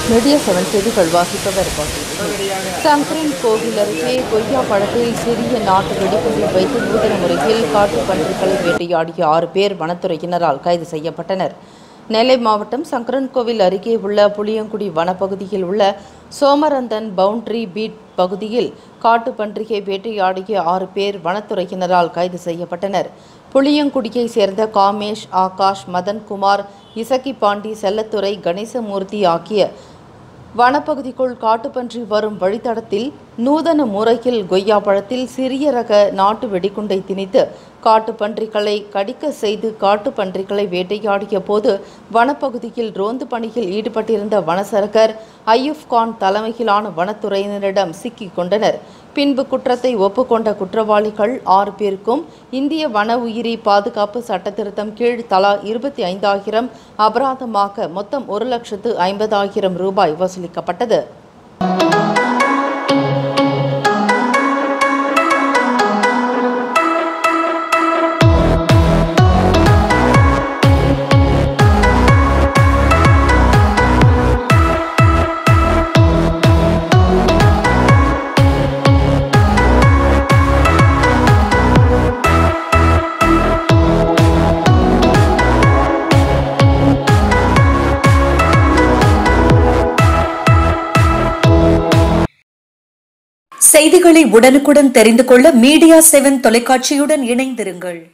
media seven செய்திகள் வாசிப்பவர் பாட்டி சங்கரன் கோவில் அருகே கொய்யா பழத்தில் சிறிய நாட்டு வெடிகுண்டை வைத்து நூதன முறையில் காட்டுப் பன்றிகளை வேட்டையாடிய ஆறு பேர் வனத்துறையினரால் கைது செய்யப்பட்டனர் நெல்லை மாவட்டம் சங்கரன்கோவில் அருகே உள்ள புளியங்குடி வனப்பகுதியில் உள்ள சோமரந்தன் பவுண்டரி பீட் பகுதியில் காட்டுப் பன்றியை வேட்டையாடிய ஆறு பேர் வனத்துறையினரால் கைது செய்யப்பட்டனர் புளியங்குடியை சேர்ந்த காமேஷ் ஆகாஷ் மதன்குமார் இசக்கி பாண்டி செல்லத்துறை கணேசமூர்த்தி ஆகிய வனப்பகுதிக்குள் காட்டுப்பன்றி வரும் வழித்தடத்தில் நூதன முறையில் கொய்யா பழத்தில் சிறிய ரக நாட்டு வெடிகுண்டை திணித்து காட்டுப்பன்றிகளை கடிக்க செய்து காட்டுப்பன்றிகளை வேட்டையாடிய போது வனப்பகுதியில் ரோந்து பணியில் ஈடுபட்டிருந்த வனசரகர் ஐயூப் கான் தலைமையிலான வனத்துறையினரிடம் சிக்கிக் கொண்டனர் பின்பு குற்றத்தை ஒப்புக்கொண்ட குற்றவாளிகள் ஆறு பேருக்கும் இந்திய வன உயிரி பாதுகாப்பு சட்டத்திருத்தம் கீழ் தலா இருபத்தி ஐந்தாயிரம் அபராதமாக மொத்தம் ஒரு லட்சத்து ஐம்பதாயிரம் ரூபாய் வசூலிக்கப்பட்டது செய்திகளை உடனுக்குடன் தெரிந்து கொள்ள மீடியா செவன் தொலைக்காட்சியுடன் இணைந்திருங்கள்